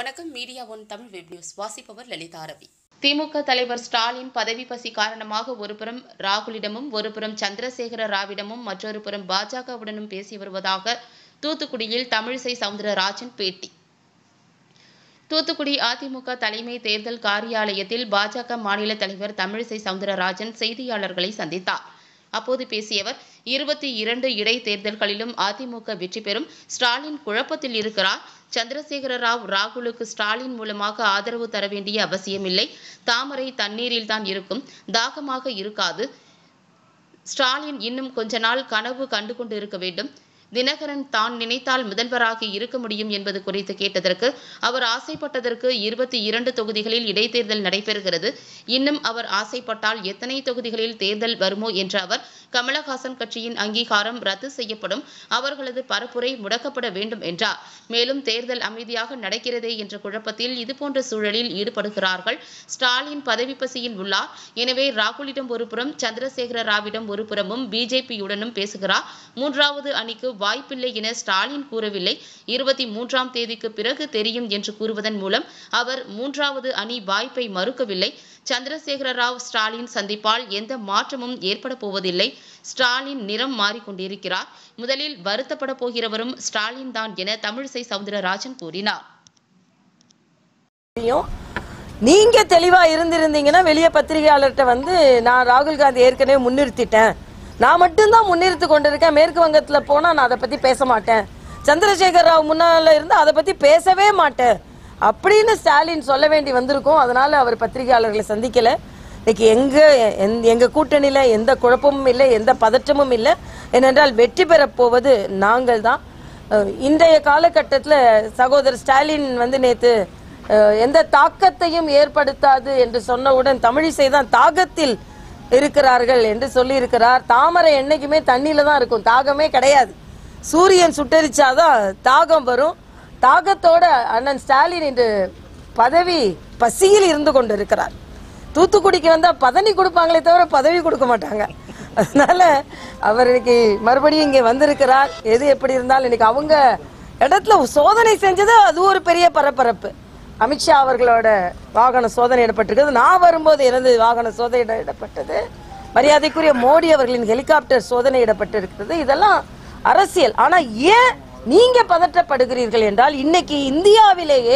வணக்கம் media one Tamil web news வாசிப்பவர் லலிதா ரவி திமுக தலைவர் ஸ்டாலின் பதவி பசி காரணமாக ஒருபுறம் ராகுலிடமும் ஒருபுறம் சந்திரசேகர ராவிடமும் மற்றொரு புறம் பாஜகவுடனும் பேசி வருவதாக தூத்துக்குடியில் தமிழிசை சவுந்தரராஜன் பேட்டி தூத்துக்குடி அதிமுக தலைமை தேர்தல் காரியாலயத்தில் பாஜக மாநில தலைவர் தமிழிசை சவுந்தரராஜன் செய்தியாளர்களை சந்தித்தார் அப்போது பேசிய அவர் இருபத்தி இரண்டு இடைத்தேர்தல்களிலும் அதிமுக வெற்றி பெறும் ஸ்டாலின் குழப்பத்தில் இருக்கிறார் சந்திரசேகர ராவ் ராகுலுக்கு ஸ்டாலின் மூலமாக ஆதரவு தர வேண்டிய அவசியமில்லை தாமரை தண்ணீரில் தான் இருக்கும் தாகமாக இருக்காது ஸ்டாலின் இன்னும் கொஞ்ச நாள் கனவு கண்டு கொண்டு இருக்க வேண்டும் தினகரன் தான் நினைத்தால் முதல்வராக இருக்க முடியும் என்பது குறித்து கேட்டதற்கு அவர் ஆசைப்பட்டதற்கு இருபத்தி இரண்டு தொகுதிகளில் இடைத்தேர்தல் நடைபெறுகிறது இன்னும் அவர் ஆசைப்பட்டால் எத்தனை தொகுதிகளில் தேர்தல் வருமோ என்ற அவர் கமலஹாசன் கட்சியின் அங்கீகாரம் ரத்து செய்யப்படும் அவர்களது பரப்புரை முடக்கப்பட வேண்டும் என்றார் மேலும் தேர்தல் அமைதியாக நடக்கிறதே என்ற குழப்பத்தில் இதுபோன்ற சூழலில் ஈடுபடுகிறார்கள் ஸ்டாலின் பதவி பசியில் உள்ளார் எனவே ராகுலிடம் ஒரு புறம் சந்திரசேகர ராவிடம் ஒரு புறமும் பிஜேபியுடனும் பேசுகிறார் மூன்றாவது அணிக்கு வாய்ப்பில்லை என ஸ்டாலின் கூறவில்லை இருபத்தி மூன்றாம் தேதிக்கு பிறகு தெரியும் என்று கூறுவதன் மூலம் அவர் மூன்றாவது அணி வாய்ப்பை மறுக்கவில்லை சந்திரசேகர ராவ் ஸ்டாலின் சந்திப்பால் எந்த மாற்றமும் ஏற்பட போவதில்லை ஸ்டாலின் நிறம் மாறிக்கொண்டிருக்கிறார் முதலில் வருத்தப்பட போகிறவரும் ஸ்டாலின் தான் என தமிழிசை சவுந்தரராஜன் கூறினார் தெரியும் நீங்க தெளிவா இருந்திருந்தீங்கன்னா வெளியே பத்திரிகையாளர்கிட்ட வந்து நான் ராகுல் காந்தி ஏற்கனவே முன்னிறுத்திட்டேன் நான் மட்டும்தான் முன்னிறுத்தி கொண்டிருக்கேன் மேற்கு வங்கத்துல போனா நான் அதை பத்தி பேச மாட்டேன் சந்திரசேகர் ராவ் முன்னால இருந்து அதை பத்தி பேசவே மாட்டேன் அப்படின்னு ஸ்டாலின் சொல்ல வேண்டி வந்திருக்கும் அதனால அவர் பத்திரிகையாளர்களை சந்திக்கல இன்னைக்கு எங்க எந்த- எங்க கூட்டணியில எந்த குழப்பமும் இல்லை எந்த பதற்றமும் இல்லை ஏனென்றால் வெற்றி பெறப் போவது நாங்கள் தான் அஹ் இன்றைய காலகட்டத்தில் சகோதரர் ஸ்டாலின் வந்து நேத்து அஹ், எந்த தாக்கத்தையும் ஏற்படுத்தாது என்று சொன்னவுடன் தமிழிசை தான் தாகத்தில் இருக்கிறார்கள் என்று சொல்லியிருக்கிறார் தாமரை என்னைக்குமே தண்ணியில தான் இருக்கும் தாகமே கிடையாது சூரியன் சுட்டரிச்சாதான் தாகம் வரும் தாகத்தோட அண்ணன் ஸ்டாலின் இன்று பதவி பசியில் இருந்து கொண்டிருக்கிறார் தூத்துக்குடிக்கு வந்தா பதவி கொடுப்பாங்களே தவிர பதவி கொடுக்க மாட்டாங்க அதனால அவர் இன்னைக்கு மறுபடியும் இங்கே வந்திருக்கிறார் எது எப்படி இருந்தாலும் இன்னைக்கு அவங்க இடத்துல சோதனை செஞ்சது அது ஒரு பெரிய பரபரப்பு அமித்ஷா அவர்களோட வாகனம் சோதனையிடப்பட்டிருக்கிறது நான் வரும்போது எனது வாகனம் சோதனையிடப்பட்டது மரியாதைக்குரிய மோடி அவர்களின் ஹெலிகாப்டர் சோதனையிடப்பட்டிருக்கிறது இதெல்லாம் அரசியல் ஆனா ஏன் நீங்க பதற்றப்படுகிறீர்கள் என்றால் இன்னைக்கு இந்தியாவிலேயே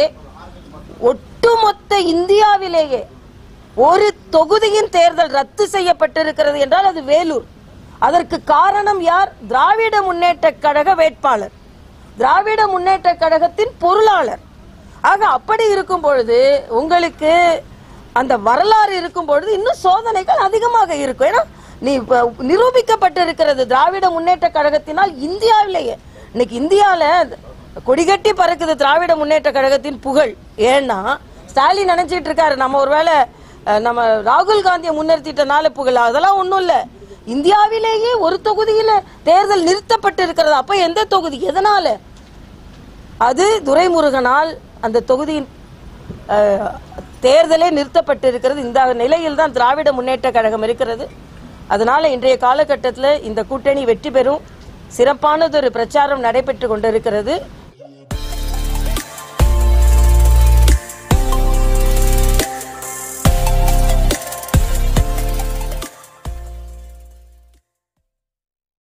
ஒட்டுமொத்த இந்தியாவிலேயே ஒரு தொகுதியின் தேர்தல் ரத்து செய்யப்பட்டிருக்கிறது என்றால் அது வேலூர் அதற்கு காரணம் யார் திராவிட முன்னேற்ற கழக வேட்பாளர் திராவிட முன்னேற்ற கழகத்தின் பொருளாளர் ஆக அப்படி இருக்கும் பொழுது உங்களுக்கு அந்த வரலாறு இருக்கும் பொழுது இன்னும் சோதனைகள் அதிகமாக இருக்கும் ஏன்னா நீ இப்ப நிரூபிக்கப்பட்டிருக்கிறது திராவிட முன்னேற்ற கழகத்தினால் இந்தியாவிலேயே இன்னைக்கு இந்தியால கொடிகட்டி பறக்குது திராவிட முன்னேற்ற கழகத்தின் புகழ் ஏன்னா ஸ்டாலின் நினைச்சிட்டு இருக்காரு நம்ம ஒருவேளை அஹ், நம்ம ராகுல் காந்தியை முன்னிறுத்திட்டனால புகழ் அதெல்லாம் ஒண்ணும் இல்ல இந்தியாவிலேயே ஒரு தொகுதியில தேர்தல் நிறுத்தப்பட்டு இருக்கிறது அப்ப எந்த தொகுதி எதனால அது துரைமுருகனால் அந்த தொகுதியின் அஹ், தேர்தலே நிறுத்தப்பட்டிருக்கிறது இந்த நிலையில் தான் திராவிட முன்னேற்ற கழகம் இருக்கிறது அதனால இன்றைய காலகட்டத்தில் இந்த கூட்டணி வெற்றி பெறும் சிறப்பானதொரு பிரச்சாரம் நடைபெற்று கொண்டிருக்கிறது